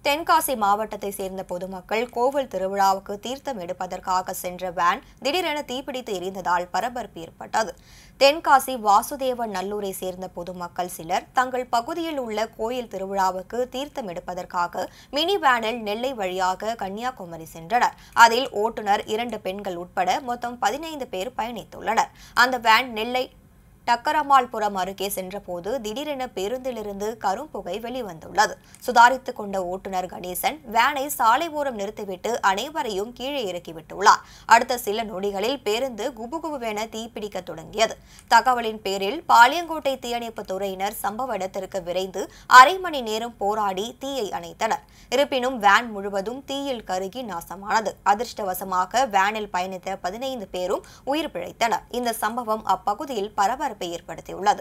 தென்காசி மாவட்டத்தை சேர்ந்த பொதுமக்கள் கோவில் திருவிழாவுக்கு தீர்த்தம் எடுப்பதற்காக சென்ற வேன் திடீரென தீப்பிடித்து எரிந்ததால் பரபரப்பு ஏற்பட்டது தென்காசி வாசுதேவ நல்லூரை சேர்ந்த பொதுமக்கள் சிலர் தங்கள் பகுதியில் உள்ள கோயில் திருவிழாவுக்கு தீர்த்தம் எடுப்பதற்காக மினி வேனில் நெல்லை வழியாக கன்னியாகுமரி சென்றனர் அதில் ஓட்டுநர் இரண்டு பெண்கள் உட்பட மொத்தம் பதினைந்து பேர் பயணித்துள்ளனர் அந்த வேன் நெல்லை டக்கரமால்புரம் அருகே சென்றபோது திடீரென பேருந்திலிருந்து கரும்புகை வெளிவந்துள்ளது சுதாரித்துக் கொண்ட ஓட்டுநர் கணேசன் வேனை சாலை ஓரம் நிறுத்திவிட்டு அனைவரையும் கீழே இறக்கிவிட்டுள்ளார் அடுத்த சில நொடிகளில் பேருந்து குபுகுபுவென தீப்பிடிக்க தொடங்கியது தகவலின் பேரில் பாளையங்கோட்டை தீயணைப்பு துறையினர் சம்பவ இடத்திற்கு விரைந்து அரை மணி நேரம் போராடி தீயை அணைத்தனர் இருப்பினும் வேன் முழுவதும் தீயில் கருகி நாசமானது அதிர்ஷ்டவசமாக வேனில் பயணித்த பதினைந்து பேரும் உயிர் பிழைத்தனர் இந்த சம்பவம் அப்பகுதியில் பரபரப்பை ஏற்படுத்தியுள்ளது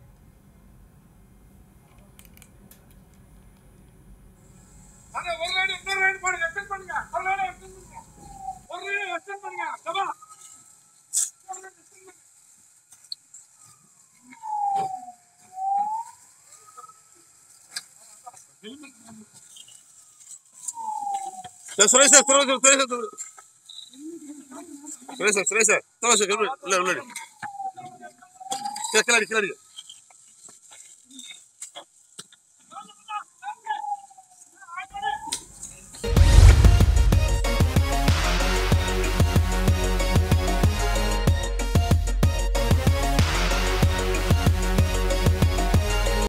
அங்க ஒரு ரைடு இன்னொரு ரைடு போடுங்க எக்ஸ்டெண்ட் பண்ணுங்க ஒரு ரைடு எக்ஸ்டெண்ட் பண்ணுங்க ஒரு ரைடு எக்ஸ்டெண்ட் பண்ணுங்க கமா sir Suresh sir Suresh sir Suresh sir Suresh sir Suresh sir Suresh sir இல்லை உள்ளாடி சார் கிளாடி கிளாடி